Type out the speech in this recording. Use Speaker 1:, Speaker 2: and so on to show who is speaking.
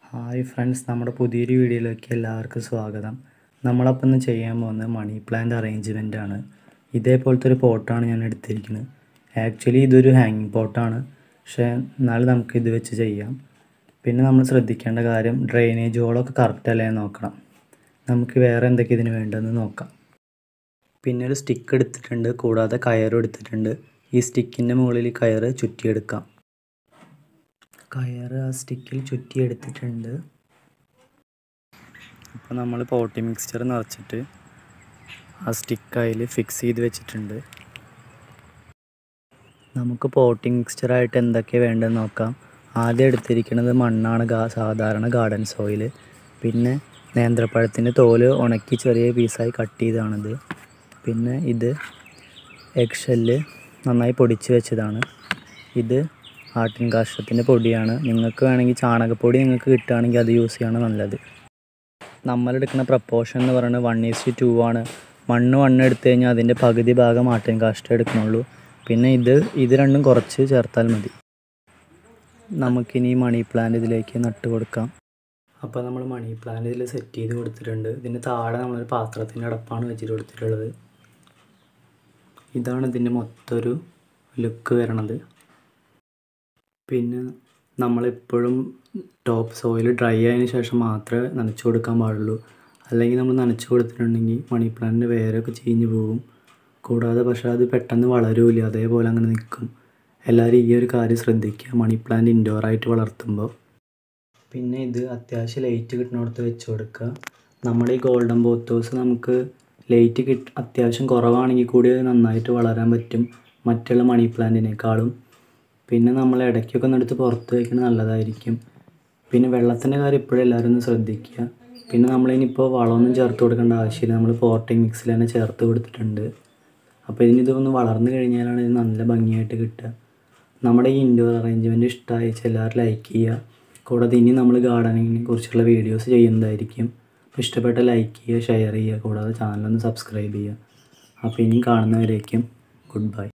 Speaker 1: hi friends നമ്മുടെ പുതിയൊരു വീഡിയോയിലേക്ക് എല്ലാവർക്കും സ്വാഗതം നമ്മളപ്പം ഇന്ന് ചെയ്യാൻ പോകുന്നത് മണി പ്ലാന്റ് അറേഞ്ച്മെൻ്റ് ആണ് ഇതേപോലത്തെ ഒരു പോട്ടാണ് ഞാൻ എടുത്തിരിക്കുന്നത് ആക്ച്വലി ഇതൊരു ഹാങ്ങിങ് പോട്ടാണ് പക്ഷേ എന്നാലും നമുക്ക് ഇത് വെച്ച് ചെയ്യാം പിന്നെ നമ്മൾ ശ്രദ്ധിക്കേണ്ട കാര്യം ഡ്രെയിനേജ് ഹോളൊക്കെ കറക്റ്റ് അല്ലേ എന്ന് നോക്കണം നമുക്ക് വേറെ എന്തൊക്കെ ഇതിന് വേണ്ടതെന്ന് നോക്കാം പിന്നെ ഒരു സ്റ്റിക്ക് എടുത്തിട്ടുണ്ട് കൂടാതെ കയറും എടുത്തിട്ടുണ്ട് ഈ സ്റ്റിക്കിൻ്റെ മുകളിൽ ഈ കയറ് ചുറ്റിയെടുക്കാം കയറ് ആ സ്റ്റിക്കിൽ ചുറ്റിയെടുത്തിട്ടുണ്ട് അപ്പോൾ നമ്മൾ പോട്ടി മിക്സ്ചർ നിറച്ചിട്ട് ആ സ്റ്റിക്ക് അതിൽ ഫിക്സ് ചെയ്ത് വെച്ചിട്ടുണ്ട് നമുക്ക് പോട്ടി മിക്സ്ചറായിട്ട് എന്തൊക്കെ വേണ്ടതെന്ന് നോക്കാം ആദ്യം എടുത്തിരിക്കുന്നത് മണ്ണാണ് ഗാ സാധാരണ ഗാർഡൻ സോയിൽ പിന്നെ നേന്ത്രപ്പഴത്തിൻ്റെ തോല് ഉണക്കി ചെറിയ പീസായി കട്ട് ചെയ്തതാണിത് പിന്നെ ഇത് എഗ് ഷെല്ല് നന്നായി പൊടിച്ച് വെച്ചതാണ് ഇത് ആട്ടിൻ കാഷ്ടത്തിൻ്റെ പൊടിയാണ് നിങ്ങൾക്ക് വേണമെങ്കിൽ ചാണകപ്പൊടി നിങ്ങൾക്ക് കിട്ടുകയാണെങ്കിൽ അത് യൂസ് ചെയ്യാണ് നല്ലത് നമ്മളെടുക്കുന്ന പ്രപ്പോർഷൻ എന്ന് പറയുന്നത് വൺ ഈസ്റ്റ് ടു ആണ് മണ്ണ് മണ്ണ് എടുത്തു കഴിഞ്ഞാൽ അതിൻ്റെ പകുതി ഭാഗം ആട്ടിൻ കാഷ്ടം എടുക്കണുള്ളൂ പിന്നെ ഇത് ഇത് രണ്ടും കുറച്ച് ചേർത്താൽ മതി നമുക്കിനി മണി പ്ലാന്റ് ഇതിലേക്ക് നട്ട് കൊടുക്കാം അപ്പോൾ നമ്മൾ മണി പ്ലാന്റ് ഇതിൽ സെറ്റ് ചെയ്ത് കൊടുത്തിട്ടുണ്ട് ഇതിൻ്റെ താഴെ നമ്മളൊരു പാത്രത്തിൻ്റെ അടപ്പാണ് വെച്ചിട്ട് കൊടുത്തിട്ടുള്ളത് ഇതാണ് ഇതിൻ്റെ മൊത്തം ഒരു ലുക്ക് വരണത് പിന്നെ നമ്മളെപ്പോഴും ടോപ്പ് സോയിൽ ഡ്രൈ ആയതിനു ശേഷം മാത്രമേ നനച്ചു കൊടുക്കാൻ പാടുള്ളൂ അല്ലെങ്കിൽ നമ്മൾ നനച്ചു കൊടുത്തിട്ടുണ്ടെങ്കിൽ മണി പ്ലാന്റിൻ്റെ വേരൊക്കെ ചീഞ്ഞു പോകും കൂടാതെ പക്ഷേ അത് പെട്ടെന്ന് വളരൂല അതേപോലെ അങ്ങനെ നിൽക്കും എല്ലാവരും ഈ ഒരു കാര്യം ശ്രദ്ധിക്കുക മണി പ്ലാന്റ് ഇൻഡോർ ആയിട്ട് വളർത്തുമ്പോൾ പിന്നെ ഇത് അത്യാവശ്യം ലൈറ്റ് കിട്ടുന്നിടത്ത് വെച്ച് കൊടുക്കുക നമ്മുടെ ഈ ഗോൾഡൻ ബോത്തോസ് നമുക്ക് ലൈറ്റ് കിട്ട അത്യാവശ്യം കുറവാണെങ്കിൽ കൂടി അത് നന്നായിട്ട് വളരാൻ പറ്റും മറ്റുള്ള മണി പ്ലാന്റിനേക്കാളും പിന്നെ നമ്മൾ ഇടയ്ക്കൊക്കെ ഒന്ന് എടുത്ത് പുറത്ത് വയ്ക്കുന്നത് നല്ലതായിരിക്കും പിന്നെ വെള്ളത്തിൻ്റെ കാര്യം എപ്പോഴും എല്ലാവരും ഒന്ന് ശ്രദ്ധിക്കുക പിന്നെ നമ്മളിനിപ്പോൾ വളമൊന്നും ചേർത്ത് കൊടുക്കേണ്ട ആവശ്യമില്ല നമ്മൾ പോർട്ടിങ് മിക്സിൽ തന്നെ ചേർത്ത് കൊടുത്തിട്ടുണ്ട് അപ്പോൾ ഇതിന് ഇതൊന്ന് വളർന്നു കഴിഞ്ഞാലാണ് ഇത് നല്ല ഭംഗിയായിട്ട് കിട്ടുക നമ്മുടെ ഈ ഇൻഡോർ അറേഞ്ച്മെൻറ്റ് ഇഷ്ടമായി എല്ലാവരും ലൈക്ക് ചെയ്യുക കൂടാതെ ഇനി നമ്മൾ ഗാർഡനിങ്ങിനെ കുറിച്ചുള്ള വീഡിയോസ് ചെയ്യുന്നതായിരിക്കും ഇഷ്ടപ്പെട്ട ലൈക്ക് ചെയ്യുക ഷെയർ ചെയ്യുക കൂടാതെ ചാനലൊന്ന് സബ്സ്ക്രൈബ് ചെയ്യുക അപ്പോൾ ഇനിയും കാണുന്നവരേക്കും ഗുഡ് ബൈ